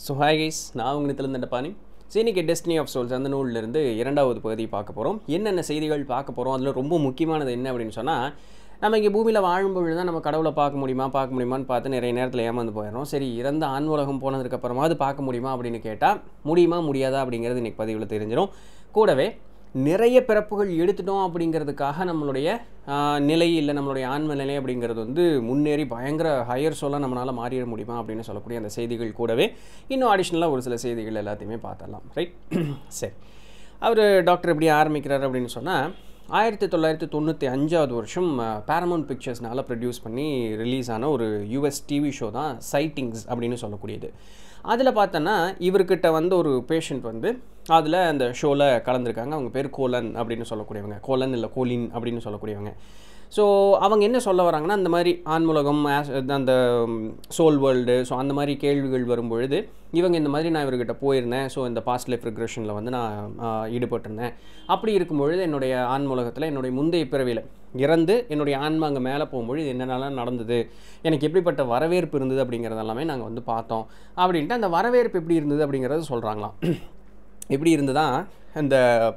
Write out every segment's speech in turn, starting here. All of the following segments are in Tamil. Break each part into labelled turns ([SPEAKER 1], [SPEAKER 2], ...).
[SPEAKER 1] ஸோ ஹாய் கைஸ் நான் உங்கள் நித்திலிருந்த பாணி ஸோ இன்றைக்கி டெஸ்டினி ஆஃப் சோல்ஸ் அந்த நூலிலிருந்து இரண்டாவது பகுதி பார்க்க போகிறோம் என்னென்ன செய்திகள் பார்க்க போகிறோம் அதில் ரொம்ப முக்கியமானது என்ன அப்படின்னு சொன்னால் நம்ம இங்கே பூமியில் வாழும்பொழுது தான் நம்ம கடவுளை பார்க்க முடியுமா பார்க்க முடியுமான்னு பார்த்து நிறைய நேரத்தில் ஏமாந்து போயிடும் சரி இறந்த ஆண் உலகம் போனதுக்கப்புறமா அது பார்க்க முடியுமா அப்படின்னு கேட்டால் முடியுமா முடியாதா அப்படிங்கிறது இன்றைக்கி பதிவில் தெரிஞ்சிடும் கூடவே நிறைய பிறப்புகள் எடுத்துட்டோம் அப்படிங்கிறதுக்காக நம்மளுடைய ஆஹ், நிலை இல்லை நம்மளுடைய ஆன்ம நிலை அப்படிங்கிறது வந்து முன்னேறி பயங்கர ஹையர் சொல்ல நம்மளால் மாறிட முடியுமா அப்படின்னு சொல்லக்கூடிய அந்த செய்திகள் கூடவே இன்னும் அடிஷ்னலாக ஒரு சில செய்திகள் எல்லாத்தையுமே பார்த்தரலாம் ரைட் சரி அவர் டாக்டர் எப்படி ஆரம்பிக்கிறார் அப்படின்னு சொன்னால் ஆயிரத்தி தொள்ளாயிரத்தி தொண்ணூற்றி அஞ்சாவது வருஷம் பேரமௌண்ட் பிக்சர்ஸ்னால ப்ரொடியூஸ் பண்ணி ரிலீஸ் ஆன ஒரு யூஎஸ் டிவி ஷோ தான் சைட்டிங்ஸ் அப்படின்னு சொல்லக்கூடியது அதில் பார்த்தோன்னா இவர்கிட்ட வந்து ஒரு பேஷண்ட் வந்து அதில் அந்த ஷோவில் கலந்துருக்காங்க அவங்க பேர் கோலன் அப்படின்னு சொல்லக்கூடியவங்க கோலன் இல்லை கோலின் அப்படின்னு சொல்லக்கூடியவங்க ஸோ அவங்க என்ன சொல்ல வராங்கன்னா அந்த மாதிரி ஆன்மூலகம் as- அந்த சோல் வேர்ல்டு ஸோ அந்த மாதிரி கேள்விகள் வரும்பொழுது இவங்க இந்த மாதிரி நான் இவர்கிட்ட போயிருந்தேன் ஸோ இந்த பாஸ்ட் லைஃப் ரிக்ரெஷனில் வந்து நான் ஆஹ், ஈடுபட்டிருந்தேன் அப்படி இருக்கும்பொழுது என்னுடைய ஆன்மூலகத்தில் என்னுடைய முந்தைய பிறவியில் இறந்து என்னுடைய ஆன்மா அங்கே மேலே போகும்பொழுது என்னென்னலாம் நடந்தது எனக்கு எப்படிப்பட்ட வரவேற்பு இருந்தது அப்படிங்கிறது எல்லாமே நாங்கள் வந்து பார்த்தோம் அப்படின்ட்டு அந்த வரவேற்பு எப்படி இருந்தது அப்படிங்கிறத சொல்கிறாங்களாம் எப்படி இருந்ததா இந்த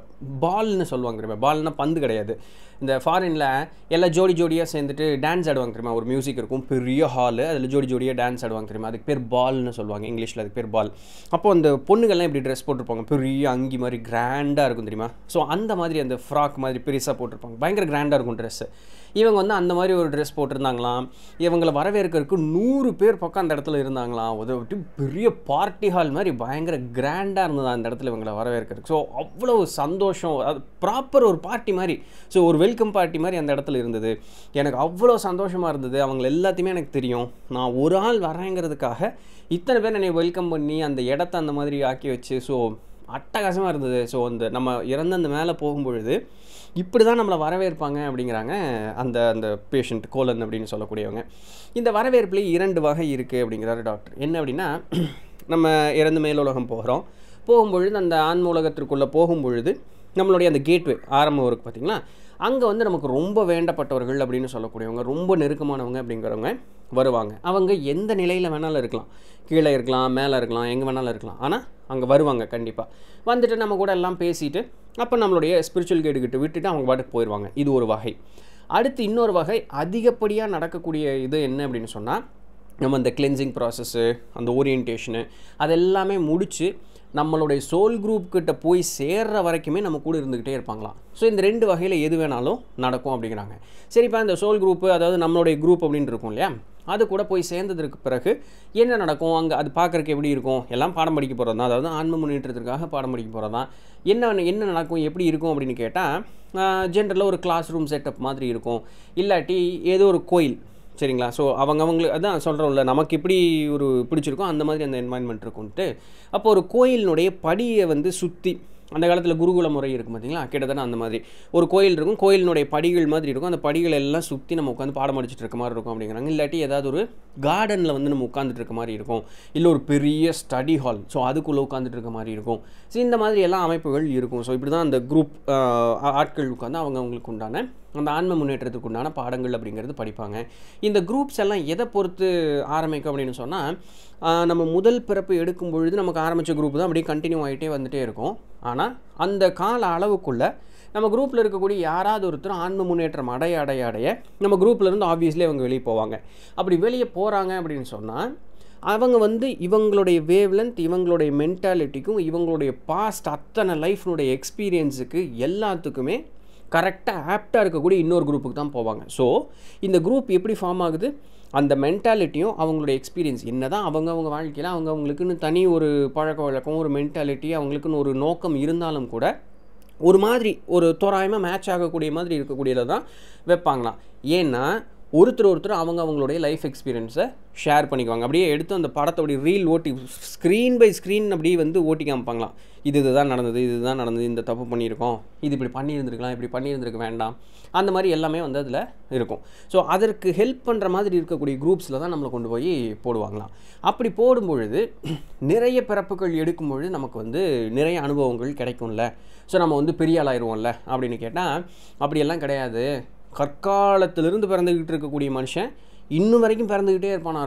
[SPEAKER 1] பால்னு சொல்லுவாங்க தெரியுமா பால்னா பந்து கிடையாது இந்த ஃபாரினில் எல்லாம் ஜோடி ஜோடியாக சேர்ந்துட்டு டான்ஸ் ஆடுவாங்க தெரியுமா ஒரு மியூசிக் இருக்கும் பெரிய ஹாலு அதில் ஜோடி ஜோடியாக டான்ஸ் ஆடுவாங்க தெரியுமா அதுக்கு பேர் பால்னு சொல்லுவாங்க இங்கிலீஷில் அதுக்கு பேர் பால் அப்போ அந்த பொண்ணுங்கள்லாம் இப்படி ட்ரெஸ் போட்டிருப்பாங்க பெரிய அங்கி மாதிரி கிராண்டாக இருக்கும் தெரியுமா ஸோ அந்த மாதிரி அந்த ஃப்ராக் மாதிரி பெருசாக போட்டிருப்பாங்க பயங்கர கிராண்டாக இருக்கும் ட்ரெஸ்ஸு இவங்க வந்து அந்த மாதிரி ஒரு ட்ரெஸ் போட்டிருந்தாங்களாம் இவங்களை வரவேற்கிறதுக்கு நூறு பேர் பக்கம் அந்த இடத்துல இருந்தாங்களாம் அது விட்டு பெரிய பார்ட்டி ஹால் மாதிரி பயங்கர கிராண்டாக இருந்தது அந்த இடத்துல இவங்களை வரவேற்கிறதுக்கு ஸோ அவ்வளோ சந்தோஷம் அது ப்ராப்பர் ஒரு பார்ட்டி மாதிரி ஸோ ஒரு வெல்கம் பார்ட்டி மாதிரி அந்த இடத்துல இருந்தது எனக்கு அவ்வளோ சந்தோஷமாக இருந்தது அவங்க எல்லாத்தையுமே எனக்கு தெரியும் நான் ஒரு ஆள் வரேங்கிறதுக்காக இத்தனை பேர் என்னை வெல்கம் பண்ணி அந்த இடத்த அந்த மாதிரி ஆக்கி வச்சு ஸோ அட்டகாசமாக இருந்தது ஸோ அந்த நம்ம இறந்து அந்த மேலே போகும்பொழுது இப்படி தான் நம்மளை வரவேற்பாங்க அப்படிங்கிறாங்க அந்த அந்த பேஷண்ட் கோலன் அப்படின்னு சொல்லக்கூடியவங்க இந்த வரவேற்பில் இரண்டு வகை இருக்குது அப்படிங்கிறாரு டாக்டர் என்ன அப்படின்னா நம்ம இறந்து மேலுலகம் போகிறோம் போகும்பொழுது அந்த ஆன்ம உலகத்திற்குள்ளே போகும்பொழுது நம்மளுடைய அந்த கேட்வே ஆரம்பம் இருக்குது பார்த்தீங்களா அங்கே வந்து நமக்கு ரொம்ப வேண்டப்பட்டவர்கள் அப்படின்னு சொல்லக்கூடியவங்க ரொம்ப நெருக்கமானவங்க அப்படிங்கிறவங்க வருவாங்க அவங்க எந்த நிலையில் வேணாலும் இருக்கலாம் கீழே இருக்கலாம் மேலே இருக்கலாம் எங்கே வேணாலும் இருக்கலாம் ஆனால் அங்கே வருவாங்க கண்டிப்பாக வந்துட்டு நம்ம கூட எல்லாம் பேசிட்டு அப்போ நம்மளுடைய ஸ்பிரிச்சுவல் கைடுகிட்ட விட்டுட்டு அவங்க பாட்டுக்கு போயிடுவாங்க இது ஒரு வகை அடுத்து இன்னொரு வகை அதிகப்படியாக நடக்கக்கூடிய இது என்ன அப்படின்னு சொன்னால் நம்ம அந்த கிளென்சிங் ப்ராசஸ்ஸு அந்த ஓரியன்டேஷனு அதெல்லாமே முடித்து நம்மளுடைய சோல் குரூப் கிட்ட போய் சேர்ற வரைக்குமே நம்ம கூட இருந்துக்கிட்டே இருப்பாங்களாம் ஸோ இந்த ரெண்டு வகையில் எது வேணாலும் நடக்கும் அப்படிங்கிறாங்க சரிப்பா இந்த சோல் குரூப்பு அதாவது நம்மளுடைய குரூப் அப்படின்னு இருக்கும் இல்லையா அது கூட போய் சேர்ந்ததற்கு பிறகு என்ன நடக்கும் அங்கே அது பார்க்குறக்கு எப்படி இருக்கும் எல்லாம் பாடம் படிக்க போகிறது தான் அதாவது ஆன்ம முன்னேற்றத்திற்காக பாடம் படிக்க போகிறது தான் என்ன என்ன நடக்கும் எப்படி இருக்கும் அப்படின்னு கேட்டால் ஜென்ரலாக ஒரு கிளாஸ் ரூம் செட்டப் மாதிரி இருக்கும் இல்லாட்டி ஏதோ ஒரு கோயில் சரிங்களா ஸோ அவங்க அவங்களுக்கு அதான் சொல்கிறோம்ல நமக்கு எப்படி ஒரு பிடிச்சிருக்கோ அந்த மாதிரி அந்த என்வாயன்மெண்ட் இருக்கும்ன்ட்டு அப்போ ஒரு கோயிலினுடைய படியை வந்து சுற்றி அந்த காலத்தில் குருகுல முறை இருக்கும் பார்த்தீங்களா கிட்டத்தட்ட அந்த மாதிரி ஒரு கோயில் இருக்கும் கோயிலினுடைய படிகள் மாதிரி இருக்கும் அந்த படிகள் எல்லாம் சுற்றி நம்ம உட்காந்து பாடம் படிச்சுட்டு இருக்க மாதிரி இருக்கும் அப்படிங்கிறாங்க இல்லாட்டி ஏதாவது ஒரு கார்டனில் வந்து நம்ம உட்காந்துட்டு இருக்க மாதிரி இருக்கும் இல்லை ஒரு பெரிய ஸ்டடி ஹால் ஸோ அதுக்குள்ளே உட்காந்துட்டு இருக்க மாதிரி இருக்கும் ஸோ இந்த மாதிரி எல்லாம் அமைப்புகள் இருக்கும் ஸோ இப்படி தான் அந்த குரூப் ஆட்கள் உட்காந்து அவங்க அவங்களுக்கு உண்டான அந்த ஆன்ம முன்னேற்றத்துக்கு உண்டான பாடங்கள் அப்படிங்கிறது படிப்பாங்க இந்த குரூப்ஸ் எல்லாம் எதை பொறுத்து ஆரம்பிக்கும் அப்படின்னு சொன்னால் நம்ம முதல் பிறப்பு எடுக்கும் பொழுது நமக்கு ஆரம்பித்த குரூப் தான் அப்படியே கண்டினியூ ஆகிட்டே வந்துட்டே இருக்கும் ஆனால் அந்த கால அளவுக்குள்ளே நம்ம குரூப்பில் இருக்கக்கூடிய யாராவது ஒருத்தர் ஆன்ம முன்னேற்றம் அடைய அடைய அடைய நம்ம குரூப்ல இருந்து ஆப்வியஸ்லி அவங்க வெளியே போவாங்க அப்படி வெளியே போகிறாங்க அப்படின்னு சொன்னால் அவங்க வந்து இவங்களுடைய வேவ்லென்த் இவங்களுடைய மென்டாலிட்டிக்கும் இவங்களுடைய பாஸ்ட் அத்தனை லைஃப்னுடைய எக்ஸ்பீரியன்ஸுக்கு எல்லாத்துக்குமே கரெக்டாக ஆப்டாக இருக்கக்கூடிய இன்னொரு குரூப்புக்கு தான் போவாங்க ஸோ இந்த குரூப் எப்படி ஃபார்ம் ஆகுது அந்த மென்டாலிட்டியும் அவங்களுடைய எக்ஸ்பீரியன்ஸ் என்ன தான் அவங்க அவங்க வாழ்க்கையில் அவங்க அவங்களுக்குன்னு தனி ஒரு பழக்க வழக்கம் ஒரு மென்டாலிட்டி அவங்களுக்குன்னு ஒரு நோக்கம் இருந்தாலும் கூட ஒரு மாதிரி ஒரு தோராயமாக மேட்ச் ஆகக்கூடிய மாதிரி இருக்கக்கூடியதை தான் வைப்பாங்களாம் ஏன்னா ஒருத்தர் ஒருத்தர் அவங்க அவங்களுடைய லைஃப் எக்ஸ்பீரியன்ஸை ஷேர் பண்ணிக்குவாங்க அப்படியே எடுத்து அந்த படத்தோடைய ரீல் ஓட்டி ஸ்க்ரீன் பை ஸ்க்ரீன் அப்படியே வந்து ஓட்டி காமிப்பாங்களாம் இது இதுதான் நடந்தது இதுதான் நடந்தது இந்த தப்பு பண்ணியிருக்கோம் இது இப்படி பண்ணியிருந்திருக்கலாம் இப்படி பண்ணியிருந்திருக்க வேண்டாம் அந்த மாதிரி எல்லாமே வந்து அதில் இருக்கும் ஸோ அதற்கு ஹெல்ப் பண்ணுற மாதிரி இருக்கக்கூடிய குரூப்ஸில் தான் நம்மளை கொண்டு போய் போடுவாங்களாம் அப்படி போடும் பொழுது நிறைய பிறப்புகள் எடுக்கும் பொழுது நமக்கு வந்து நிறைய அனுபவங்கள் கிடைக்கும்ல ஸோ நம்ம வந்து பெரிய ஆளாயிருவோம்ல அப்படின்னு கேட்டால் அப்படியெல்லாம் கிடையாது கற்காலத்திலிருந்து பிறந்துக்கிட்டு இருக்கக்கூடிய மனுஷன் இன்னும் வரைக்கும் பிறந்துக்கிட்டே இருப்பானா இருக்கும்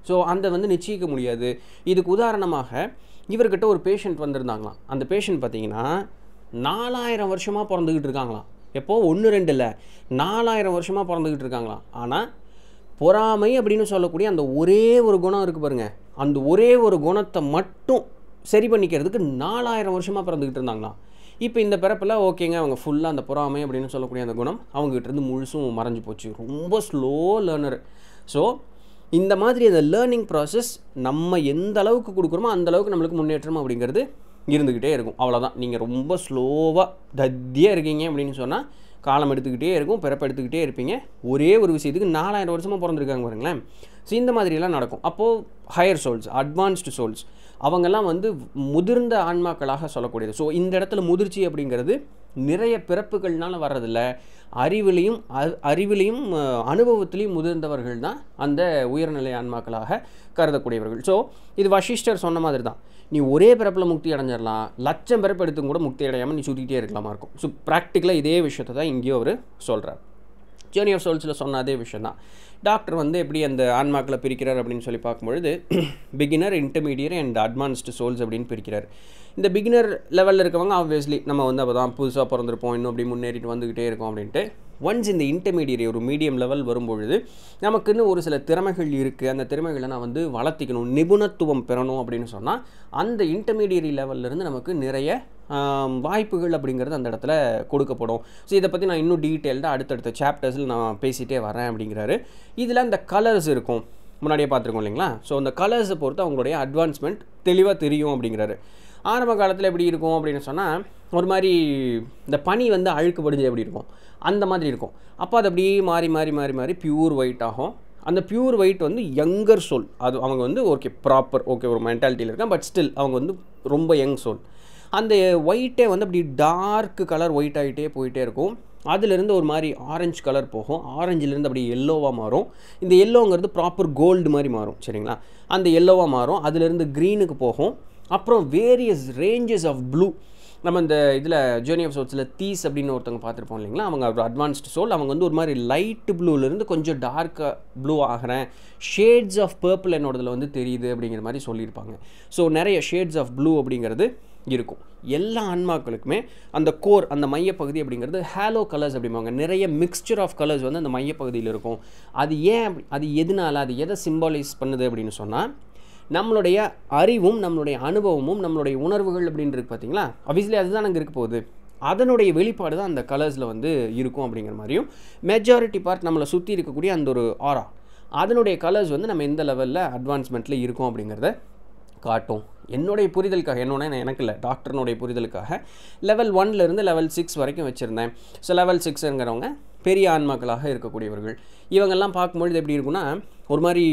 [SPEAKER 1] ஸோ அந்த வந்து நிச்சயிக்க முடியாது இதுக்கு உதாரணமாக இவர்கிட்ட ஒரு பேஷண்ட் வந்திருந்தாங்களாம் அந்த பேஷண்ட் பார்த்தீங்கன்னா நாலாயிரம் வருஷமாக பிறந்துக்கிட்டு இருக்காங்களாம் எப்போ ஒன்று ரெண்டு இல்லை நாலாயிரம் வருஷமாக பிறந்துக்கிட்டு இருக்காங்களாம் ஆனால் பொறாமை அப்படின்னு சொல்லக்கூடிய அந்த ஒரே ஒரு குணம் இருக்குது பாருங்க அந்த ஒரே ஒரு குணத்தை மட்டும் சரி பண்ணிக்கிறதுக்கு நாலாயிரம் வருஷமாக பிறந்துக்கிட்டு இருந்தாங்களாம் இப்போ இந்த பிறப்பில் ஓகேங்க அவங்க ஃபுல்லாக அந்த பொறாமை அப்படின்னு சொல்லக்கூடிய அந்த குணம் அவங்ககிட்ட இருந்து முழுசும் மறைஞ்சு போச்சு ரொம்ப ஸ்லோ லேர்னர் ஸோ இந்த மாதிரி அந்த லேர்னிங் ப்ராசஸ் நம்ம எந்த அளவுக்கு கொடுக்குறோமோ அந்த அளவுக்கு நம்மளுக்கு முன்னேற்றம் அப்படிங்கிறது இருந்துக்கிட்டே இருக்கும் அவ்வளோதான் நீங்கள் ரொம்ப ஸ்லோவாக தத்தியாக இருக்கீங்க அப்படின்னு சொன்னால் காலம் எடுத்துக்கிட்டே இருக்கும் பிறப்பு எடுத்துக்கிட்டே இருப்பீங்க ஒரே ஒரு விஷயத்துக்கு நாலாயிரம் வருஷமாக பிறந்திருக்காங்க பாருங்களேன் ஸோ இந்த மாதிரியெல்லாம் நடக்கும் அப்போது ஹையர் சோல்ஸ் அட்வான்ஸ்டு சோல்ஸ் அவங்கெல்லாம் வந்து முதிர்ந்த ஆன்மாக்களாக சொல்லக்கூடியது ஸோ இந்த இடத்துல முதிர்ச்சி அப்படிங்கிறது நிறைய பிறப்புகள்னால வர்றதில்ல அறிவிலையும் அ- அறிவிலையும் அஹ், அனுபவத்திலையும் முதிர்ந்தவர்கள் தான் அந்த உயர்நிலை ஆன்மாக்களாக கருதக்கூடியவர்கள் ஸோ இது வசிஷ்டர் சொன்ன மாதிரி தான் நீ ஒரே பிறப்பில் முக்தி அடைஞ்சிடலாம் லட்சம் பிறப்பு எடுத்தும் கூட முக்தி அடையாமல் நீ சுற்றிக்கிட்டே இருக்கலாமா இருக்கும் ஸோ ப்ராக்டிக்கலாக இதே விஷயத்தை தான் இங்கேயும் அவர் சொல்கிறார் ஜேர்னி ஆஃப் சோல்ஸில் சொன்ன அதே விஷயம் தான் டாக்டர் வந்து எப்படி அந்த ஆன்மாக்களை பிரிக்கிறார் அப்படின்னு சொல்லி பார்க்கும்பொழுது beginner intermediate and advanced souls அப்படின்னு பிரிக்கிறார் இந்த பிகினர் லெவலில் இருக்கவங்க ஆப்வியஸ்லி நம்ம வந்து அப்போ தான் புதுசாக பிறந்திருப்போம் இன்னும் அப்படி முன்னேறிட்டு வந்துக்கிட்டே இருக்கோம் அப்படின்ட்டு ஒன்ஸ் இந்த இன்டர்மீடியட் ஒரு மீடியம் லெவல் வரும்பொழுது நமக்குன்னு ஒரு சில திறமைகள் இருக்குது அந்த திறமைகளை நான் வந்து வளர்த்திக்கணும் நிபுணத்துவம் பெறணும் அப்படின்னு சொன்னால் அந்த இன்டர்மீடியரி லெவல்லேருந்து நமக்கு நிறைய ஆம், வாய்ப்புகள் அப்படிங்கிறது அந்த இடத்துல கொடுக்கப்படும் ஸோ இதை பற்றி நான் இன்னும் டீட்டெயில்டாக அடுத்தடுத்த சாப்டர்ஸில் நான் பேசிகிட்டே வரேன் அப்படிங்கிறாரு இதில் அந்த கலர்ஸ் இருக்கும் முன்னாடியே பார்த்துருக்கோம் இல்லைங்களா ஸோ அந்த கலர்ஸை பொறுத்து அவங்களுடைய அட்வான்ஸ்மெண்ட் தெளிவாக தெரியும் அப்படிங்கிறாரு ஆரம்ப காலத்தில் எப்படி இருக்கும் அப்படின்னு சொன்னால் ஒரு மாதிரி இந்த பனி வந்து அழுக்கு படிஞ்சு எப்படி இருக்கும் அந்த மாதிரி இருக்கும் அப்போ அது அப்படியே மாறி மாறி மாறி மாறி பியூர் ஒயிட் ஆகும் அந்த பியூர் ஒயிட் வந்து யங்கர் சோல் அது அவங்க வந்து ஓகே ப்ராப்பர் ஓகே ஒரு மென்டாலிட்டியில் இருக்கான் பட் ஸ்டில் அவங்க வந்து ரொம்ப யங் சோல் அந்த ஒயிட்டே வந்து அப்படி டார்க் கலர் ஒயிட் ஆகிட்டே போயிட்டே இருக்கும் அதிலிருந்து ஒரு மாதிரி ஆரஞ்சு கலர் போகும் ஆரஞ்சிலேருந்து அப்படி எல்லோவாக மாறும் இந்த எல்லோங்கிறது ப்ராப்பர் கோல்டு மாதிரி மாறும் சரிங்களா அந்த எல்லோவாக மாறும் அதிலிருந்து க்ரீனுக்கு போகும் அப்புறம் வேரியஸ் ரேஞ்சஸ் ஆஃப் ப்ளூ நம்ம இந்த இதில் ஜேர்னி ஆஃப் சோல்ஸில் தீஸ் அப்படின்னு ஒருத்தவங்க பார்த்துருப்போம் இல்லைங்களா அவங்க ஒரு அட்வான்ஸ்டு சோல் அவங்க வந்து ஒரு மாதிரி லைட் ப்ளூலேருந்து கொஞ்சம் டார்க்காக ப்ளூ ஆகிறேன் ஷேட்ஸ் ஆஃப் பர்பிள் என்னோடதுல வந்து தெரியுது அப்படிங்கிற மாதிரி சொல்லியிருப்பாங்க ஸோ நிறைய ஷேட்ஸ் ஆஃப் ப்ளூ அப்படிங்கிறது இருக்கும் எல்லா ஆன்மாக்களுக்குமே அந்த கோர் அந்த மையப்பகுதி அப்படிங்கிறது ஹேலோ கலர்ஸ் அப்படிம்பாங்க நிறைய மிக்ஸ்சர் ஆஃப் கலர்ஸ் வந்து அந்த மையப்பகுதியில் இருக்கும் அது ஏன் அப்படி- அது எதனால அது எதை சிம்பாலைஸ் பண்ணுது அப்படின்னு சொன்னால் நம்மளுடைய அறிவும் நம்மளுடைய அனுபவமும் நம்மளுடைய உணர்வுகள் அப்படின்னு இருக்கு பார்த்தீங்களா obviously அதுதான் அங்கே இருக்க போகுது அதனுடைய வெளிப்பாடு தான் அந்த கலர்ஸில் வந்து இருக்கும் அப்படிங்கிற மாதிரியும் மெஜாரிட்டி பார்ட் நம்மளை சுற்றி இருக்கக்கூடிய அந்த ஒரு ஆரா அதனுடைய கலர்ஸ் வந்து நம்ம எந்த லெவலில் அட்வான்ஸ்மெண்ட்டில் இருக்கோம் அப்படிங்கிறத காட்டும் என்னுடைய புரிதலுக்காக என்னோட எனக்கு இல்லை டாக்டர்னுடைய புரிதலுக்காக லெவல் இருந்து லெவல் சிக்ஸ் வரைக்கும் வச்சுருந்தேன் ஸோ லெவல் சிக்ஸுங்கிறவங்க பெரிய ஆன்மாக்களாக இருக்கக்கூடியவர்கள் இவங்கெல்லாம் பார்க்கும்பொழுது எப்படி இருக்குன்னா ஒரு மாதிரி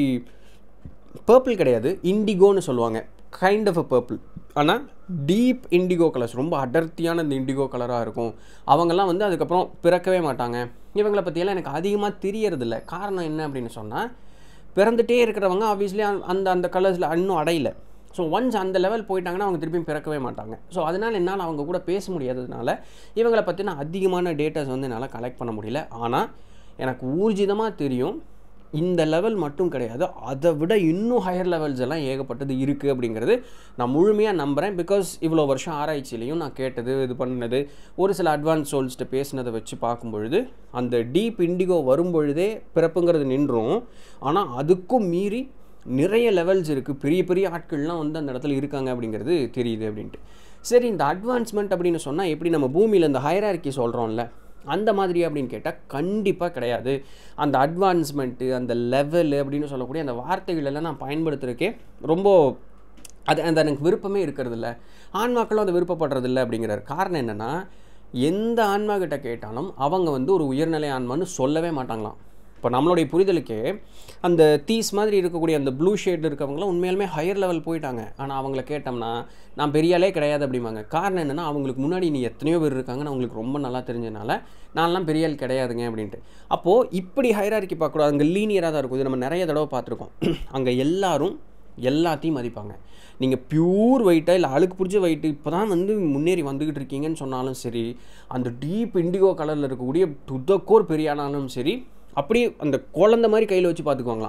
[SPEAKER 1] பர்பிள் கிடையாது இண்டிகோன்னு சொல்லுவாங்க கைண்ட் ஆஃப் அ பர்பிள் ஆனால் டீப் இண்டிகோ கலர்ஸ் ரொம்ப அடர்த்தியான இந்த இண்டிகோ கலராக இருக்கும் அவங்கெல்லாம் வந்து அதுக்கப்புறம் பிறக்கவே மாட்டாங்க இவங்களை பற்றியெல்லாம் எனக்கு அதிகமாக தெரியறதில்ல காரணம் என்ன அப்படின்னு சொன்னால் பிறந்துட்டே இருக்கிறவங்க ஆப்வியஸ்லி அந்த அந்த கலர்ஸில் இன்னும் அடையல ஸோ ஒன்ஸ் அந்த லெவல் போயிட்டாங்கன்னா அவங்க திருப்பியும் பிறக்கவே மாட்டாங்க ஸோ அதனால் என்னால் அவங்க கூட பேச முடியாததுனால இவங்களை பற்றின அதிகமான டேட்டாஸ் வந்து என்னால் கலெக்ட் பண்ண முடியல ஆனால் எனக்கு ஊர்ஜிதமாக தெரியும் இந்த லெவல் மட்டும் கிடையாது அதை விட இன்னும் ஹையர் லெவல்ஸ் எல்லாம் ஏகப்பட்டது இருக்குது அப்படிங்கிறது நான் முழுமையாக நம்புகிறேன் பிகாஸ் இவ்வளோ வருஷம் ஆராய்ச்சியிலையும் நான் கேட்டது இது பண்ணது ஒரு சில அட்வான்ஸ் சோல்ஸ்ட்டு பேசினதை வச்சு பார்க்கும் பொழுது அந்த டீப் இண்டிகோ வரும் பொழுதே பிறப்புங்கிறது நின்றும் ஆனால் அதுக்கும் மீறி நிறைய லெவல்ஸ் இருக்குது பெரிய பெரிய ஆட்கள்லாம் வந்து அந்த இடத்துல இருக்காங்க அப்படிங்கிறது தெரியுது அப்படின்ட்டு சரி இந்த அட்வான்ஸ்மெண்ட் அப்படின்னு சொன்னால் எப்படி நம்ம பூமியில் இந்த ஹைரார்க்கி சொல்கிறோம்ல அந்த மாதிரி அப்படின்னு கேட்டால் கண்டிப்பாக கிடையாது அந்த அட்வான்ஸ்மெண்ட்டு அந்த லெவலு அப்படின்னு சொல்லக்கூடிய அந்த வார்த்தைகள் எல்லாம் நான் பயன்படுத்துறதுக்கே ரொம்ப அது அந்த எனக்கு விருப்பமே இருக்கிறது இல்ல ஆன்மாக்களும் அதை விருப்பப்படுறதில்ல அப்படிங்கிறார் காரணம் என்னென்னா எந்த ஆன்மா கிட்ட கேட்டாலும் அவங்க வந்து ஒரு உயர்நிலை ஆன்மான்னு சொல்லவே மாட்டாங்களாம் இப்போ நம்மளுடைய புரிதலுக்கே அந்த தீஸ் மாதிரி இருக்கக்கூடிய அந்த ப்ளூ ஷேட் இருக்கவங்களாம் உண்மையாலுமே ஹையர் லெவல் போயிட்டாங்க ஆனால் அவங்கள கேட்டோம்னா நான் பெரியாலே கிடையாது அப்படிம்பாங்க காரணம் என்னென்னா அவங்களுக்கு முன்னாடி நீ எத்தனையோ பேர் இருக்காங்கன்னு அவங்களுக்கு ரொம்ப நல்லா தெரிஞ்சனால நான்லாம் பெரிய ஆள் கிடையாதுங்க அப்படின்ட்டு அப்போது இப்படி ஹைரார்க்கி பார்க்கக்கூடாது அங்கே லீனியராக தான் இருக்கும் இது நம்ம நிறைய தடவை பார்த்துருக்கோம் அங்கே எல்லாரும் எல்லாத்தையும் மதிப்பாங்க நீங்கள் பியூர் வெயிட்டாக இல்லை அழுக்கு பிடிச்ச வெயிட்டு இப்போ தான் வந்து முன்னேறி வந்துக்கிட்டு இருக்கீங்கன்னு சொன்னாலும் சரி அந்த டீப் இண்டிகோ கலரில் இருக்கக்கூடிய துதக்கோர் பெரியானாலும் சரி அப்படியே அந்த குழந்த மாதிரி கையில் வச்சு பார்த்துக்குவாங்களாம்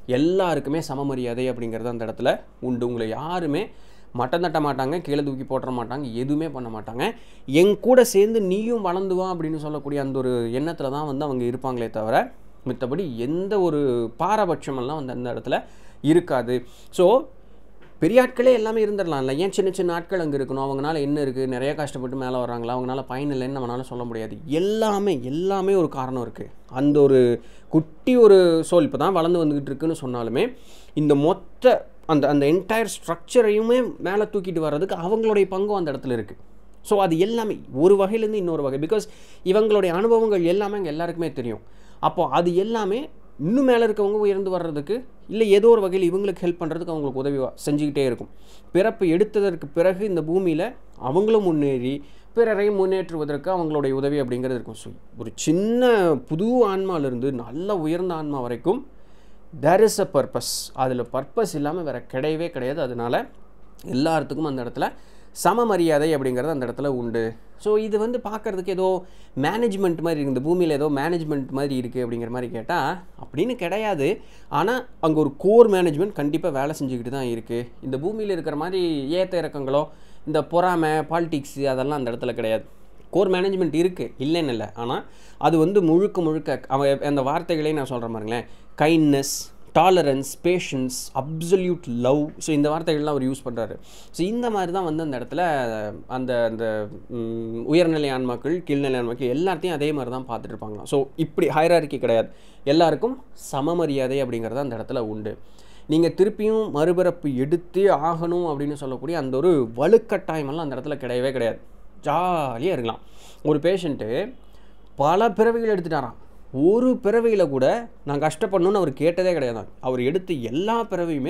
[SPEAKER 1] எல்லாருக்குமே சமமரியாதை அப்படிங்கிறது அந்த இடத்துல உண்டு உங்களை யாருமே மட்டம் தட்ட மாட்டாங்க கீழே தூக்கி போட்டுற மாட்டாங்க எதுவுமே பண்ண மாட்டாங்க என் கூட சேர்ந்து நீயும் வளர்ந்து வா அப்படின்னு சொல்லக்கூடிய அந்த ஒரு எண்ணத்தில் தான் வந்து அவங்க இருப்பாங்களே தவிர மித்தபடி எந்த ஒரு பாரபட்சமெல்லாம் வந்து அந்த இடத்துல இருக்காது ஸோ பெரிய ஆட்களே எல்லாமே இருந்துடலாம்ல ஏன் சின்ன சின்ன ஆட்கள் அங்கே இருக்கணும் அவங்களால என்ன இருக்குது நிறைய கஷ்டப்பட்டு மேலே வர்றாங்களா அவங்களால பயன் இல்லைன்னு நம்மளால சொல்ல முடியாது எல்லாமே எல்லாமே ஒரு காரணம் இருக்குது அந்த ஒரு குட்டி ஒரு சோல் இப்போ தான் வளர்ந்து வந்துக்கிட்டு இருக்குன்னு சொன்னாலுமே இந்த மொத்த அந்த அந்த என்டையர் ஸ்ட்ரக்சரையுமே மேலே தூக்கிட்டு வர்றதுக்கு அவங்களுடைய பங்கும் அந்த இடத்துல இருக்குது ஸோ அது எல்லாமே ஒரு வகையிலேருந்து இன்னொரு வகை பிகாஸ் இவங்களுடைய அனுபவங்கள் எல்லாமே அங்கே எல்லாருக்குமே தெரியும் அப்போது அது எல்லாமே இன்னும் மேலே இருக்கவங்க உயர்ந்து வர்றதுக்கு இல்லை ஏதோ ஒரு வகையில் இவங்களுக்கு ஹெல்ப் பண்ணுறதுக்கு அவங்களுக்கு உதவி செஞ்சுக்கிட்டே இருக்கும் பிறப்பு எடுத்ததற்கு பிறகு இந்த பூமியில் அவங்களும் முன்னேறி பிறரையும் முன்னேற்றுவதற்கு அவங்களுடைய உதவி அப்படிங்கிறது இருக்கும் ஸோ ஒரு சின்ன புது ஆன்மாவிலிருந்து நல்ல உயர்ந்த ஆன்மா வரைக்கும் தேர் இஸ் அ பர்பஸ் அதில் பர்பஸ் இல்லாமல் வேறு கிடையவே கிடையாது அதனால எல்லாத்துக்கும் அந்த இடத்துல சம மரியாதை அப்படிங்கிறது அந்த இடத்துல உண்டு ஸோ இது வந்து பார்க்குறதுக்கு ஏதோ மேனேஜ்மெண்ட் மாதிரி இருக்குது இந்த பூமியில் ஏதோ மேனேஜ்மெண்ட் மாதிரி இருக்குது அப்படிங்கிற மாதிரி கேட்டால் அப்படின்னு கிடையாது ஆனால் அங்கே ஒரு கோர் மேனேஜ்மெண்ட் கண்டிப்பாக வேலை செஞ்சுக்கிட்டு தான் இருக்குது இந்த பூமியில் இருக்கிற மாதிரி ஏத்த இறக்கங்களோ இந்த பொறாமை பாலிடிக்ஸு அதெல்லாம் அந்த இடத்துல கிடையாது கோர் மேனேஜ்மெண்ட் இருக்குது இல்லைன்னு இல்லை ஆனால் அது வந்து முழுக்க முழுக்க அவன் அந்த வார்த்தைகளே நான் சொல்கிறேன் பாருங்களேன் kindness tolerance patience absolute love so இந்த வார்த்தைகள்லாம் அவர் யூஸ் பண்ணுறாரு ஸோ இந்த மாதிரி தான் வந்து அந்த இடத்துல அந்த அந்த ம், உயர்நிலை ஆன்மாக்கள் கீழ்நிலை ஆன்மாக்கள் எல்லாத்தையும் அதே மாதிரி தான் பார்த்துட்டு இருப்பாங்களாம் ஸோ இப்படி ஹைரார்க்கி கிடையாது எல்லாருக்கும் சமமரியாதை அப்படிங்கிறது அந்த இடத்துல உண்டு நீங்கள் திருப்பியும் மறுபிறப்பு எடுத்தே ஆகணும் அப்படின்னு சொல்லக்கூடிய அந்த ஒரு வலுக்கட்டாயமெல்லாம் அந்த இடத்துல கிடையவே கிடையாது ஜாலியாக இருக்கலாம் ஒரு பேஷண்ட்டு பல பிறவிகள் எடுத்துட்டாராம் ஒரு பிறவியில் கூட நான் கஷ்டப்படணும்னு அவர் கேட்டதே கிடையாது அவர் எடுத்த எல்லா பிறவியுமே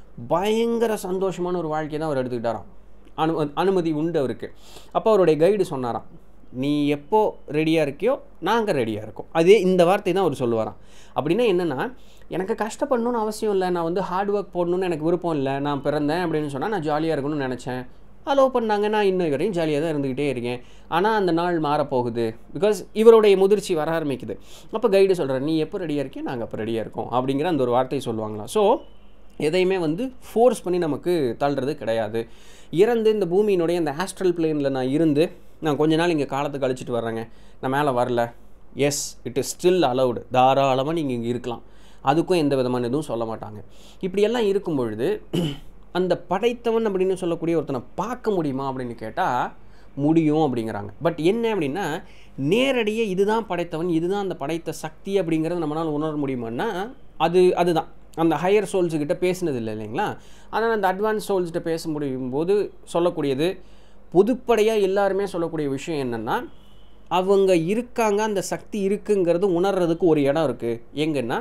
[SPEAKER 1] பயங்கர சந்தோஷமான ஒரு வாழ்க்கையை தான் அவர் எடுத்துக்கிட்டாராம் அனு அனுமதி உண்டு அவருக்கு அப்போ அவருடைய கைடு சொன்னாராம் நீ எப்போ ரெடியாக இருக்கியோ நாங்கள் ரெடியாக இருக்கோம் அதே இந்த வார்த்தை தான் அவர் சொல்லுவாராம் அப்படின்னா என்னென்னா எனக்கு கஷ்டப்படணும்னு அவசியம் இல்லை நான் வந்து ஹார்ட் ஒர்க் போடணும்னு எனக்கு விருப்பம் இல்லை நான் பிறந்தேன் அப்படின்னு சொன்னால் நான் ஜாலியாக இருக்கணும்னு நினச்சேன் அலோவ் பண்ணாங்க நான் இன்னும் வரையும் ஜாலியாக தான் இருந்துக்கிட்டே இருக்கேன் ஆனால் அந்த நாள் மாறப்போகுது பிகாஸ் இவருடைய முதிர்ச்சி வர ஆரம்பிக்குது அப்போ கைடு சொல்கிறார் நீ எப்போ ரெடியாக இருக்கியோ நாங்கள் அப்போ ரெடியாக இருக்கோம் அப்படிங்கிற அந்த ஒரு வார்த்தையை சொல்லுவாங்களாம் ஸோ எதையுமே வந்து ஃபோர்ஸ் பண்ணி நமக்கு தள்ளுறது கிடையாது இறந்து இந்த பூமியினுடைய இந்த ஆஸ்ட்ரல் பிளேனில் நான் இருந்து நான் கொஞ்ச நாள் இங்கே காலத்தை கழிச்சிட்டு வர்றேங்க நான் மேலே வரல yes it is still allowed தாராளமாக நீங்கள் இங்கே இருக்கலாம் அதுக்கும் எந்த விதமான எதுவும் சொல்ல மாட்டாங்க இப்படியெல்லாம் இருக்கும் பொழுது அந்த படைத்தவன் அப்படின்னு சொல்லக்கூடிய ஒருத்தனை பார்க்க முடியுமா அப்படின்னு கேட்டால் முடியும் அப்படிங்கிறாங்க பட் என்ன அப்படின்னா நேரடியே இதுதான் படைத்தவன் இதுதான் அந்த படைத்த சக்தி அப்படிங்கிறத நம்மளால் உணர முடியுமான்னா அது அதுதான் அந்த ஹையர் சோல்ஸுக்கிட்ட பேசினது இல்லை இல்லைங்களா ஆனால் அந்த அட்வான்ஸ் சோல்ஸ்கிட்ட பேச முடியும் போது சொல்லக்கூடியது பொதுப்படையாக எல்லாருமே சொல்லக்கூடிய விஷயம் என்னென்னா அவங்க இருக்காங்க அந்த சக்தி இருக்குங்கிறது உணர்றதுக்கு ஒரு இடம் இருக்குது எங்கன்னா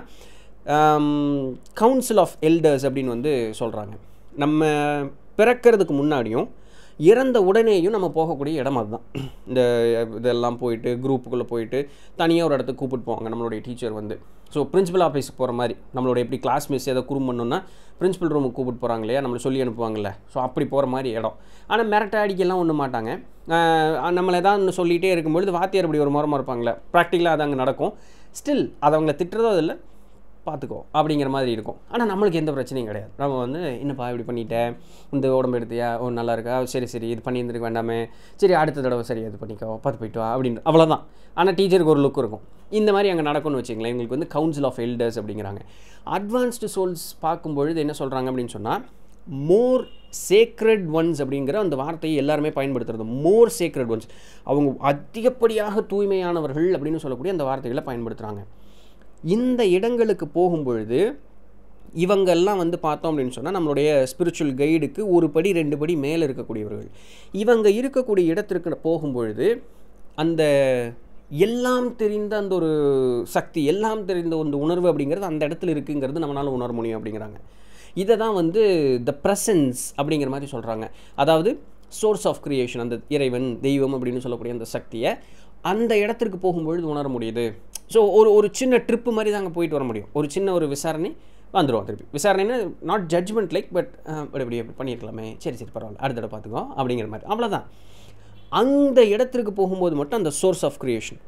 [SPEAKER 1] கவுன்சில் ஆஃப் எல்டர்ஸ் அப்படின்னு வந்து சொல்கிறாங்க நம்ம பிறக்கிறதுக்கு முன்னாடியும் இறந்த உடனேயும் நம்ம போகக்கூடிய இடம் அதுதான் இந்த இதெல்லாம் போயிட்டு குரூப்புக்குள்ளே போயிட்டு தனியாக ஒரு இடத்துக்கு கூப்பிட்டு போவாங்க நம்மளுடைய டீச்சர் வந்து ஸோ பிரின்சிபல் ஆஃபீஸுக்கு போகிற மாதிரி நம்மளோட எப்படி கிளாஸ் மிஸ் ஏதோ குறும் பண்ணோன்னா பிரின்சிபல் ரூமுக்கு கூப்பிட்டு போகிறாங்க இல்லையா நம்மளை சொல்லி அனுப்புவாங்கல்ல ஸோ அப்படி போகிற மாதிரி இடம் ஆனால் மிரட்ட அடிக்கலாம் ஒன்றும் மாட்டாங்க ஆஹ் நம்மளை ஏதாவது ஒன்று சொல்லிகிட்டே இருக்கும்பொழுது வாத்தியார் இப்படி ஒரு முறமாக இருப்பாங்களே ப்ராக்டிக்கலாக அது அங்கே நடக்கும் ஸ்டில் அது அவங்கள திட்டுறதோ இல்லை பார்த்துக்கோ அப்படிங்கிற மாதிரி இருக்கும் ஆனால் நம்மளுக்கு எந்த பிரச்சனையும் கிடையாது நம்ம வந்து என்னப்பா இப்படி பண்ணிட்டேன் இந்த உடம்பு எடுத்தியா ஓ நல்லா இருக்கா சரி சரி இது பண்ணியிருந்துருக்க வேண்டாமே சரி அடுத்த தடவை சரி இது பண்ணிக்கோ பார்த்து போயிட்டு வா அப்படின்னு அவ்வளோதான் ஆனால் டீச்சருக்கு ஒரு லுக் இருக்கும் இந்த மாதிரி அங்கே நடக்கும்னு வச்சுங்களேன் எங்களுக்கு வந்து கவுன்சில் ஆஃப் எல்டர்ஸ் அப்படிங்கிறாங்க அட்வான்ஸ்டு சோல்ஸ் பார்க்கும்பொழுது என்ன சொல்கிறாங்க அப்படின்னு சொன்னால் மோர் சேக்ரெட் ஒன்ஸ் அப்படிங்கிற அந்த வார்த்தையை எல்லாருமே பயன்படுத்துறது மோர் சேக்ரெட் ஒன்ஸ் அவங்க அதிகப்படியாக தூய்மையானவர்கள் அப்படின்னு சொல்லக்கூடிய அந்த வார்த்தைகளை பயன்படுத்துகிறாங்க இந்த இடங்களுக்கு போகும்பொழுது இவங்கெல்லாம் வந்து பார்த்தோம் அப்படின்னு சொன்னால் நம்மளுடைய ஸ்பிரிச்சுவல் கைடுக்கு ஒரு படி ரெண்டு படி மேலே இருக்கக்கூடியவர்கள் இவங்க இருக்கக்கூடிய இடத்திற்கு போகும்பொழுது அந்த எல்லாம் தெரிந்த அந்த ஒரு சக்தி எல்லாம் தெரிந்த ஒரு உணர்வு அப்படிங்கிறது அந்த இடத்துல இருக்குங்கிறது நம்மளால் உணர முடியும் அப்படிங்கிறாங்க இதை தான் வந்து த ப்ரெசன்ஸ் அப்படிங்கிற மாதிரி சொல்கிறாங்க அதாவது சோர்ஸ் ஆஃப் கிரியேஷன் அந்த இறைவன் தெய்வம் அப்படின்னு சொல்லக்கூடிய அந்த சக்தியை அந்த இடத்திற்கு போகும்பொழுது உணர முடியுது ஸோ ஒரு ஒரு சின்ன ட்ரிப்பு மாதிரி தான் அங்கே போயிட்டு வர முடியும் ஒரு சின்ன ஒரு விசாரணை வந்துடுவோம் திருப்பி விசாரணைன்னா நாட் ஜட்ஜ்மெண்ட் லைக் பட் இப்படி இப்படி இப்படி பண்ணியிருக்கலாமே சரி சரி பரவாயில்ல அடுத்த தடவை பார்த்துக்கோ அப்படிங்கிற மாதிரி அவ்வளோதான் அந்த இடத்திற்கு போகும்போது மட்டும் அந்த source of creation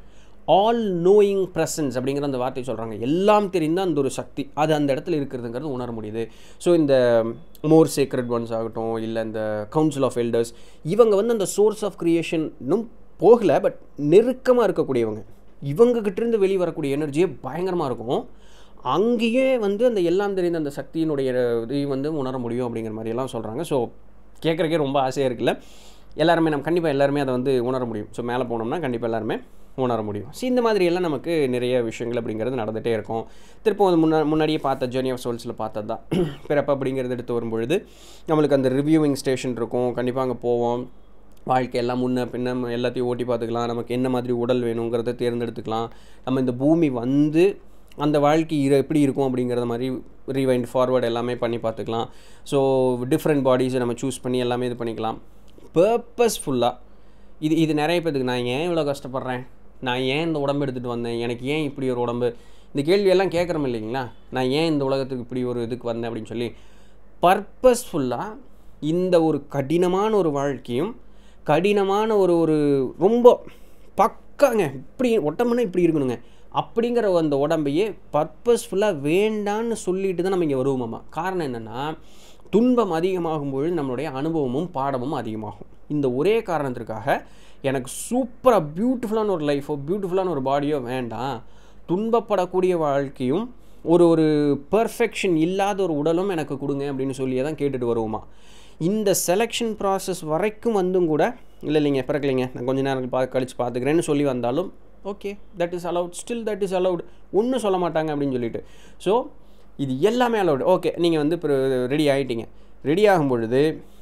[SPEAKER 1] all knowing presence அப்படிங்கிற அந்த வார்த்தை சொல்கிறாங்க எல்லாம் தெரிந்த அந்த ஒரு சக்தி அது அந்த இடத்துல இருக்கிறதுங்கிறது உணர முடியுது ஸோ இந்த மோர் சீக்ரெட் ஒன்ஸ் ஆகட்டும் இல்லை இந்த கவுன்சில் ஆஃப் எல்டர்ஸ் இவங்க வந்து அந்த சோர்ஸ் ஆஃப் க்ரியேஷன் இன்னும் போகலை பட் நெருக்கமாக இருக்கக்கூடியவங்க இவங்ககிட்டேருந்து வெளியே வரக்கூடிய எனர்ஜியே பயங்கரமாக இருக்கும் அங்கேயே வந்து அந்த எல்லாம் தெரிந்த அந்த சக்தியினுடைய இதையும் வந்து உணர முடியும் அப்படிங்கிற மாதிரியெல்லாம் சொல்கிறாங்க ஸோ கேட்குறக்கே ரொம்ப ஆசையாக இருக்குல்ல எல்லாருமே நம்ம கண்டிப்பாக எல்லாருமே அதை வந்து உணர முடியும் ஸோ மேலே போனோம்னா கண்டிப்பாக எல்லாருமே உணர முடியும் ஸோ இந்த மாதிரி எல்லாம் நமக்கு நிறைய விஷயங்கள் அப்படிங்கிறது நடந்துகிட்டே இருக்கும் திருப்பம் அது முன்னா முன்னாடியே பார்த்த ஜேர்னி ஆஃப் சோல்ஸில் பார்த்தது தான் பிறப்பு அப்படிங்கிறது எடுத்து வரும்பொழுது நம்மளுக்கு அந்த ரிவ்யூவிங் ஸ்டேஷன் இருக்கும் கண்டிப்பாக அங்கே போவோம் வாழ்க்கையெல்லாம் முன்ன பின்ன எல்லாத்தையும் ஓட்டி பார்த்துக்கலாம் நமக்கு என்ன மாதிரி உடல் வேணுங்கிறத தேர்ந்தெடுத்துக்கலாம் நம்ம இந்த பூமி வந்து அந்த வாழ்க்கை இரு எப்படி இருக்கும் அப்படிங்கிறத மாதிரி ரீவைண்ட் ஃபார்வர்டு எல்லாமே பண்ணி பார்த்துக்கலாம் ஸோ டிஃப்ரெண்ட் பாடிஸை நம்ம சூஸ் பண்ணி எல்லாமே இது பண்ணிக்கலாம் பர்பஸ்ஃபுல்லாக இது இது நிறைய பேருக்கு நான் ஏன் இவ்வளோ கஷ்டப்படுறேன் நான் ஏன் இந்த உடம்பு எடுத்துகிட்டு வந்தேன் எனக்கு ஏன் இப்படி ஒரு உடம்பு இந்த கேள்வியெல்லாம் கேட்குறோம் இல்லைங்களா நான் ஏன் இந்த உலகத்துக்கு இப்படி ஒரு இதுக்கு வந்தேன் அப்படின்னு சொல்லி பர்பஸ்ஃபுல்லாக இந்த ஒரு கடினமான ஒரு வாழ்க்கையும் கடினமான ஒரு ஒரு ரொம்ப பக்காங்க இப்படி ஒட்டம்னா இப்படி இருக்கணுங்க அப்படிங்கிற அந்த உடம்பையே பர்பஸ்ஃபுல்லாக வேண்டான்னு சொல்லிட்டு தான் நம்ம இங்கே வருவோமாம்மா காரணம் என்னென்னா துன்பம் அதிகமாகும் பொழுது நம்மளுடைய அனுபவமும் பாடமும் அதிகமாகும் இந்த ஒரே காரணத்திற்காக எனக்கு சூப்பராக பியூட்டிஃபுல்லான ஒரு லைஃபோ பியூட்டிஃபுல்லான ஒரு பாடியோ வேண்டாம் துன்பப்படக்கூடிய வாழ்க்கையும் ஒரு ஒரு பர்ஃபெக்ஷன் இல்லாத ஒரு உடலும் எனக்கு கொடுங்க அப்படின்னு சொல்லியே தான் கேட்டுட்டு வருவோமா இந்த செலெக்ஷன் ப்ராசஸ் வரைக்கும் வந்தும் கூட இல்லை இல்லைங்க பிறக்கலைங்க நான் கொஞ்ச நேரம் பா கழித்து பார்த்துக்கிறேன்னு சொல்லி வந்தாலும் okay that is allowed still that is allowed ஒன்றும் சொல்ல மாட்டாங்க அப்படின்னு சொல்லிட்டு ஸோ இது எல்லாமே அலவுட் ஓகே நீங்கள் வந்து இப்போ ரெடி ஆகிட்டீங்க ரெடி ஆகும் பொழுது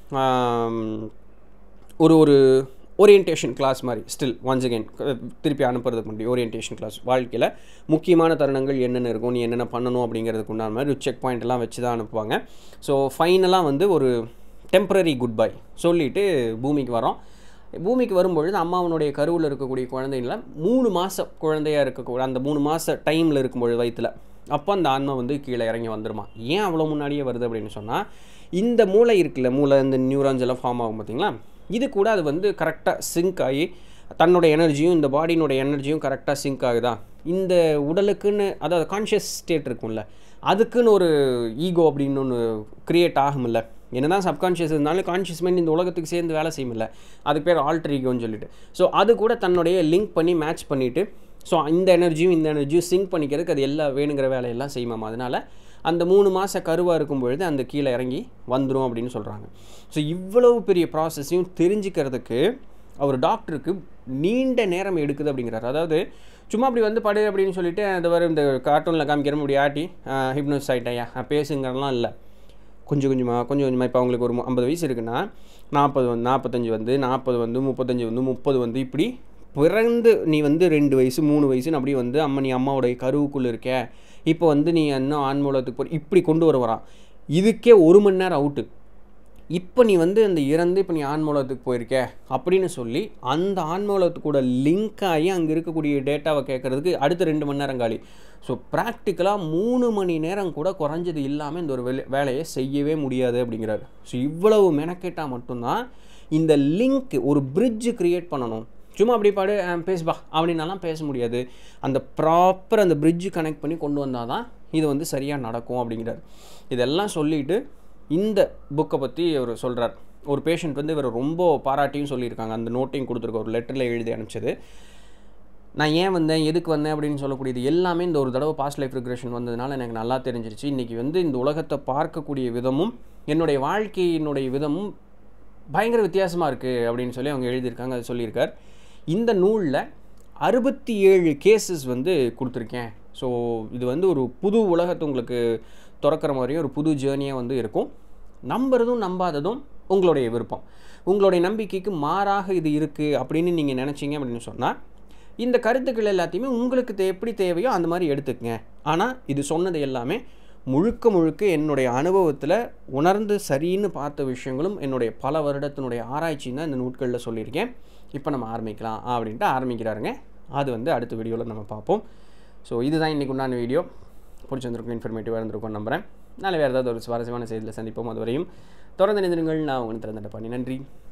[SPEAKER 1] ஒரு ஒரு ஓரியன்டேஷன் கிளாஸ் மாதிரி ஸ்டில் ஒன்ஸ் அகெயின் திருப்பி அனுப்புறதுக்கு முன்னாடி ஓரியன்டேஷன் கிளாஸ் வாழ்க்கையில் முக்கியமான தருணங்கள் என்னென்ன இருக்கும் நீ என்னென்ன பண்ணணும் அப்படிங்கிறதுக்கு உண்டான மாதிரி செக் பாயிண்ட் எல்லாம் வச்சு தான் அனுப்புவாங்க ஸோ ஃபைனலாக வந்து ஒரு டெம்ப்ரரி குட் பை சொல்லிவிட்டு பூமிக்கு வரோம் பூமிக்கு வரும்பொழுது அம்மாவனுடைய கருவில் இருக்கக்கூடிய குழந்தைங்கள மூணு மாத குழந்தையாக இருக்கக்கூடிய அந்த மூணு மாத டைமில் இருக்கும்பொழுது வயிற்றில் அப்போ அந்த ஆன்மா வந்து கீழே இறங்கி வந்துருமா ஏன் அவ்வளோ முன்னாடியே வருது அப்படின்னு சொன்னால் இந்த மூளை இருக்குல்ல மூளை இந்த நியூரான்ஸ் எல்லாம் ஃபார்ம் ஆகும் பார்த்தீங்களா இது கூட அது வந்து கரெக்டாக சிங்க் ஆகி தன்னோட எனர்ஜியும் இந்த பாடியினோட எனர்ஜியும் கரெக்டாக சிங்க் ஆகுதா இந்த உடலுக்குன்னு அதாவது கான்ஷியஸ் ஸ்டேட் இருக்கும்ல அதுக்குன்னு ஒரு ஈகோ அப்படின்னு ஒன்று க்ரியேட் ஆகும்ல என்ன தான் சப்கான்ஷியஸ் இருந்தாலும் கான்ஷியஸ் மைண்ட் இந்த உலகத்துக்கு சேர்ந்து வேலை செய்யுமில்ல அதுக்கு பேர் ஆல்டர் ஈகோன்னு சொல்லிட்டு ஸோ அது கூட தன்னுடைய லிங்க் பண்ணி மேட்ச் பண்ணிவிட்டு ஸோ இந்த எனர்ஜியும் இந்த எனர்ஜியும் சிங்க் பண்ணிக்கிறதுக்கு அது எல்லா வேணுங்கிற வேலையெல்லாம் செய்யுமாம் அதனால் அந்த மூணு மாத கருவாக இருக்கும் பொழுது அந்த கீழே இறங்கி வந்துடும் அப்படின்னு சொல்கிறாங்க ஸோ இவ்வளவு பெரிய ப்ராசஸையும் தெரிஞ்சுக்கிறதுக்கு அவர் டாக்டருக்கு நீண்ட நேரம் எடுக்குது அப்படிங்கிறார் அதாவது சும்மா அப்படி வந்து படு அப்படின்னு சொல்லிட்டு அந்த வர இந்த கார்ட்டூனில் காமிக்கிற இப்படி ஆட்டி ஹிப்னோஸ் ஆகிட்டையா பேசுங்கிறலாம் இல்லை கொஞ்சம் கொஞ்சமாக கொஞ்சம் கொஞ்சமாக இப்போ அவங்களுக்கு ஒரு ஐம்பது வயசு இருக்குன்னா நாற்பது வந்து நாற்பத்தஞ்சு வந்து நாற்பது வந்து முப்பத்தஞ்சு வந்து முப்பது வந்து இப்படி பிறந்து நீ வந்து ரெண்டு வயசு மூணு வயசுன்னு அப்படி வந்து அம்மா நீ அம்மாவோடைய கருவுக்குள்ளே இருக்க இப்போ வந்து நீ இன்னும் ஆன்மூலத்துக்கு போ இப்படி கொண்டு வர வரான் இதுக்கே ஒரு மணி நேரம் அவுட்டு இப்போ நீ வந்து அந்த இறந்து இப்போ நீ ஆன்மூலத்துக்கு போயிருக்க அப்படின்னு சொல்லி அந்த ஆன்மூலத்து கூட லிங்க் ஆகி அங்கே இருக்கக்கூடிய டேட்டாவை கேட்குறதுக்கு அடுத்த ரெண்டு மணி நேரம் காலி ஸோ ப்ராக்டிக்கலாக மூணு மணி நேரம் கூட குறைஞ்சது இல்லாமல் இந்த ஒரு வேலை வேலையை செய்யவே முடியாது அப்படிங்கிறாரு ஸோ இவ்வளவு மெனக்கெட்டால் மட்டும்தான் இந்த லிங்க் ஒரு பிரிட்ஜு க்ரியேட் பண்ணணும் சும்மா அப்படி பாடு பேசுபா அப்படின்னாலாம் பேச முடியாது அந்த ப்ராப்பர் அந்த பிரிட்ஜு கனெக்ட் பண்ணி கொண்டு வந்தால் தான் இது வந்து சரியாக நடக்கும் அப்படிங்கிறார் இதெல்லாம் சொல்லிவிட்டு இந்த புக்கை பற்றி அவர் சொல்கிறார் ஒரு பேஷண்ட் வந்து இவர் ரொம்ப பாராட்டியும் சொல்லியிருக்காங்க அந்த நோட்டையும் கொடுத்துருக்க ஒரு லெட்டரில் எழுதி அனுப்பிச்சது நான் ஏன் வந்தேன் எதுக்கு வந்தேன் அப்படின்னு சொல்லக்கூடியது எல்லாமே இந்த ஒரு தடவை பாஸ்ட் லைஃப் ரிக்ரெஷன் வந்ததுனால எனக்கு நல்லா தெரிஞ்சிருச்சு இன்றைக்கி வந்து இந்த உலகத்தை பார்க்கக்கூடிய விதமும் என்னுடைய வாழ்க்கையினுடைய விதமும் பயங்கர வித்தியாசமாக இருக்குது அப்படின்னு சொல்லி அவங்க எழுதியிருக்காங்க அது சொல்லியிருக்கார் இந்த நூலில் அறுபத்தி ஏழு கேசஸ் வந்து கொடுத்துருக்கேன் ஸோ இது வந்து ஒரு புது உலகத்தை உங்களுக்கு திறக்கிற மாதிரியும் ஒரு புது ஜேர்னியாக வந்து இருக்கும் நம்புறதும் நம்பாததும் உங்களுடைய விருப்பம் உங்களுடைய நம்பிக்கைக்கு மாறாக இது இருக்குது அப்படின்னு நீங்கள் நினச்சிங்க அப்படின்னு சொன்னால் இந்த கருத்துக்கள் எல்லாத்தையுமே உங்களுக்கு தே எப்படி தேவையோ அந்த மாதிரி எடுத்துக்கங்க ஆனால் இது சொன்னது எல்லாமே முழுக்க முழுக்க என்னுடைய அனுபவத்தில் உணர்ந்து சரின்னு பார்த்த விஷயங்களும் என்னுடைய பல வருடத்தினுடைய ஆராய்ச்சியும் தான் இந்த நூட்களில் சொல்லியிருக்கேன் இப்போ நம்ம ஆரம்பிக்கலாம் அப்படின்ட்டு ஆரம்பிக்கிறாருங்க அது வந்து அடுத்த வீடியோவில் நம்ம பார்ப்போம் ஸோ இதுதான் இன்றைக்கு உண்டான வீடியோ பிடிச்சிருந்திருக்கும் இன்ஃபர்மேட்டிவாக இருந்திருக்கும் நம்புகிறேன் நாளை வேறு ஏதாவது ஒரு சுவாரஸ்யமான செய்தியில் சந்திப்போம் அதுவரையும் தொடர்ந்து நினைந்திருங்கள் நான் உங்களுக்கு திறந்துட்ட பண்ணி நன்றி